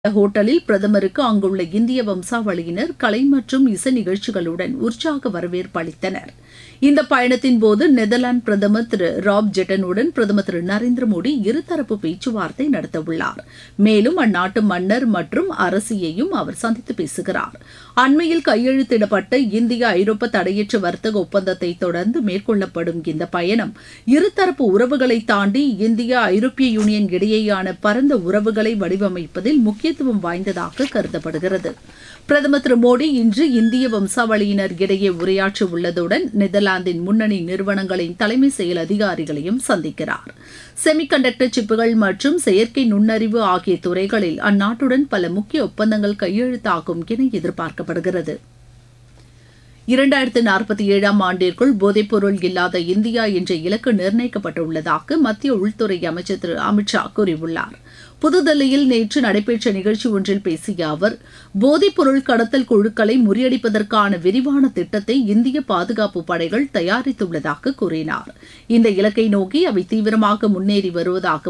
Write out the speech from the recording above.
ஹோட்டலில் பிரதமருக்கு அங்குள்ள இந்திய வம்சாவளியினர் கலை மற்றும் இசை நிகழ்ச்சிகளுடன் உற்சாக வரவேற்பு அளித்தனர் இந்த பயணத்தின் போது நெதர்லாந்து பிரதமர் திரு ராப் ஜெட்டனுடன் பிரதமர் திரு நரேந்திர மோடி இருதரப்பு பேச்சுவார்த்தை நடத்தவுள்ளார் மேலும் அந்நாட்டு மன்னர் மற்றும் அரசியையும் அவர் சந்தித்து பேசுகிறார் அண்மையில் கையெழுத்திடப்பட்ட இந்திய ஐரோப்பா தடையற்ற வர்த்தக ஒப்பந்தத்தை தொடர்ந்து மேற்கொள்ளப்படும் இந்த பயணம் இருதரப்பு உறவுகளை தாண்டி இந்தியா ஐரோப்பிய யூனியன் இடையேயான பரந்த உறவுகளை வடிவமைப்பதில் முக்கியத்துவம் வாய்ந்ததாக கருதப்படுகிறது பிரதமர் திரு மோடி இன்று இந்திய வம்சாவளியினர் இடையே உரையாற்ற உள்ளதுடன் நெதர்லாந்தின் முன்னணி நிறுவனங்களின் தலைமை செயல் அதிகாரிகளையும் சந்திக்கிறார் செமிகண்டக்டர் சிப்புகள் மற்றும் செயற்கை நுண்ணறிவு ஆகிய துறைகளில் அந்நாட்டுடன் பல முக்கிய ஒப்பந்தங்கள் கையெழுத்தாகும் என எதிர்பார்க்கப்படுகிறது இரண்டாயிரத்து நாற்பத்தி ஏழாம் ஆண்டிற்குள் போதைப்பொருள் இல்லாத இந்தியா என்ற இலக்கு நிர்ணயிக்கப்பட்டுள்ளதாக மத்திய உள்துறை அமைச்சர் திரு அமித் ஷா கூறியுள்ளார் புதுதில்லியில் நேற்று நடைபெற்ற நிகழ்ச்சி ஒன்றில் பேசிய அவர் போதைப்பொருள் கடத்தல் குழுக்களை முறியடிப்பதற்கான விரிவான திட்டத்தை இந்திய பாதுகாப்பு படைகள் தயாரித்துள்ளதாக கூறினார் இந்த இலக்கை நோக்கி அவை தீவிரமாக முன்னேறி வருவதாக